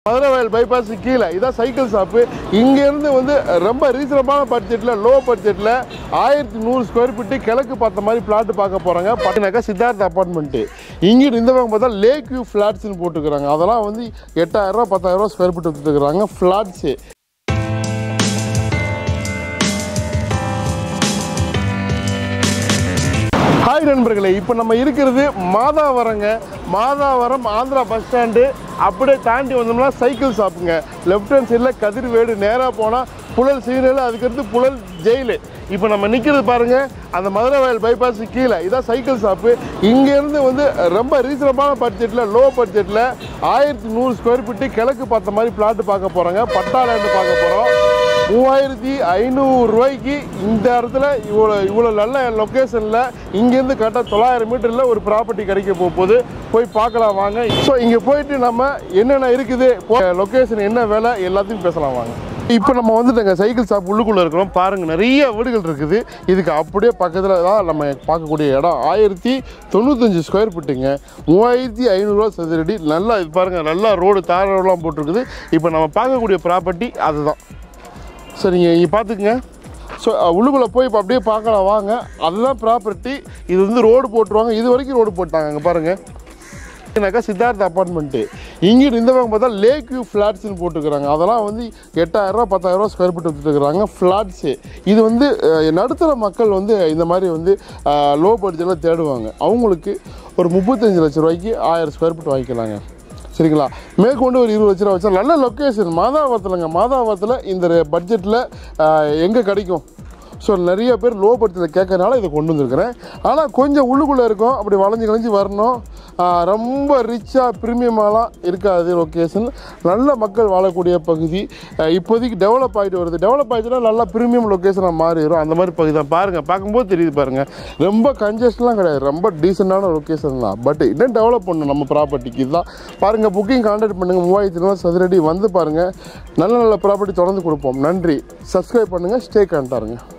மதுரை வயல் பைபாஸ் கீழே இதான் சைக்கிள் ஷாப்பு இங்கேருந்து வந்து ரொம்ப ரீசனபிளான பட்ஜெட்டில் லோ பட்ஜெட்டில் ஆயிரத்தி நூறு ஸ்கொயர் ஃபீட்டு கிழக்கு பார்த்த மாதிரி பிளாட் பார்க்க போகிறாங்க பார்த்தீங்கன்னாக்கா சித்தார்த் அப்பார்ட்மெண்ட்டு இங்கிட்டு இந்த பக்கம் பார்த்தா லேக் வியூ ஃப்ளாட்ஸ்னு போட்டுக்கிறாங்க அதெல்லாம் வந்து எட்டாயிரரூவா பத்தாயிரரூவா ஸ்கொயர் ஃபீட் விற்றுருக்குறாங்க ஃப்ளாட்ஸு ஹாய் நண்பர்களே இப்போ நம்ம இருக்கிறது மாதாவரங்க மாதாவரம் ஆந்திரா பஸ் ஸ்டாண்டு அப்படியே தாண்டி வந்தோம்னா சைக்கிள் ஷாப்புங்க லெஃப்ட் ஹேண்ட் சைடில் கதிர்வேடு நேராக போனால் புழல் சீனல் அதுக்கடுத்து புழல் ஜெயிலு இப்போ நம்ம நிற்கிறது பாருங்க அந்த மதுரை வயல் பைபாஸ் கீழே இதான் சைக்கிள் ஷாப்பு இங்கேருந்து வந்து ரொம்ப ரீசனபிளான பட்ஜெட்டில் லோ பட்ஜெட்டில் ஆயிரத்தி நூறு ஸ்கொயர் ஃபீட்டு கிழக்கு பார்த்த மாதிரி பிளாட் பார்க்க போகிறாங்க பட்டா லேண்டு பார்க்க போகிறோம் மூவாயிரத்தி ஐநூறு ரூபாய்க்கு இந்த இடத்துல இவ்வளோ இவ்வளோ நல்ல லொக்கேஷனில் இங்கேருந்து கரெக்டாக தொள்ளாயிரம் மீட்டரில் ஒரு ப்ராப்பர்ட்டி கிடைக்க போக போகுது போய் பார்க்கலாம் வாங்க ஸோ இங்கே போயிட்டு நம்ம என்னென்ன இருக்குது லொக்கேஷன் என்ன வேலை எல்லாத்தையும் பேசலாம் வாங்க இப்போ நம்ம வந்துட்டுங்க சைக்கிள் ஷாப் உள்ளுக்குள்ளே இருக்கிறோம் பாருங்கள் நிறைய வீடுகள் இருக்குது இதுக்கு அப்படியே பக்கத்தில் தான் நம்ம பார்க்கக்கூடிய இடம் ஆயிரத்தி தொண்ணூத்தஞ்சு ஸ்கொயர் ஃபீட்டுங்க மூவாயிரத்தி ஐநூறுரூவா சதுரடி நல்லா இது பாருங்கள் நல்லா ரோடு தார ரோடெலாம் போட்டிருக்குது இப்போ நம்ம பார்க்கக்கூடிய ப்ராப்பர்ட்டி அதுதான் சரிங்க இங்கே பார்த்துக்குங்க ஸோ உள்ளுக்குள்ளே போய் இப்போ அப்படியே பார்க்கலாம் வாங்க அதுதான் ப்ராப்பர்ட்டி இது வந்து ரோடு போட்டுருவாங்க இது வரைக்கும் ரோடு போட்டாங்க அங்கே பாருங்கள் என்னக்கா சித்தார்த் அப்பார்ட்மெண்ட்டு இங்கிட்டு இந்த பக்கம் பார்த்தா லேக் வியூ ஃப்ளாட்ஸ்னு போட்டுக்கிறாங்க அதெல்லாம் வந்து எட்டாயிரரூவா பத்தாயிரரூவா ஸ்கொயர் ஃபீட் விற்றுருக்குறாங்க ஃப்ளாட்ஸு இது வந்து அஹ், நடுத்தர மக்கள் வந்து இந்த மாதிரி வந்து லோ பட்ஜெட்டில் தேடுவாங்க அவங்களுக்கு ஒரு முப்பத்தஞ்சு லட்ச ரூபாய்க்கு ஆயிரம் ஸ்கொயர் ஃபீட் வாங்கிக்கலாங்க சரிங்களா மேற்கொண்டு ஒரு இருபது லட்ச ரூபா வச்சா நல்ல லொக்கேஷன் மாதாவரத்துலங்க மாதாவரத்தில் இந்த பட்ஜெட்டில் எங்கே கிடைக்கும் ஸோ நிறைய பேர் லோ பட்ஜெட்டில் கேட்கறனால இதை கொண்டு வந்திருக்கிறேன் ஆனால் கொஞ்சம் உள்ளுக்குள்ளே இருக்கும் அப்படி வளைஞ்சு களைஞ்சு வரணும் ஆஹ் ரொம்ப ரிச்சாக ப்ரீமியமாலாம் இருக்காது லொக்கேஷன் நல்ல மக்கள் வாழக்கூடிய பகுதி ஆஹ் இப்போதைக்கு டெவலப் ஆகிட்டு வருது டெவலப் ஆகிடுச்சுன்னா நல்லா ப்ரீமியம் லொக்கேஷனாக மாறிடும் அந்த மாதிரி பகுதி தான் பாருங்கள் பார்க்கும்போது தெரியுது பாருங்கள் ரொம்ப கன்ஜஸ்ட்லாம் கிடையாது ரொம்ப டீசெண்டான லொக்கேஷன் தான் பட் இன்னும் டெவலப் பண்ணணும் நம்ம ப்ராப்பர்ட்டிக்கு இதுதான் பாருங்கள் புக்கிங் கான்டாக்ட் பண்ணுங்கள் மூவாயிரத்தி நூறு சதுரடி வந்து பாருங்கள் நல்ல நல்ல ப்ராப்பர்ட்டி தொடர்ந்து கொடுப்போம் நன்றி சப்ஸ்கிரைப் பண்ணுங்கள் ஸ்டே கண்டாருங்க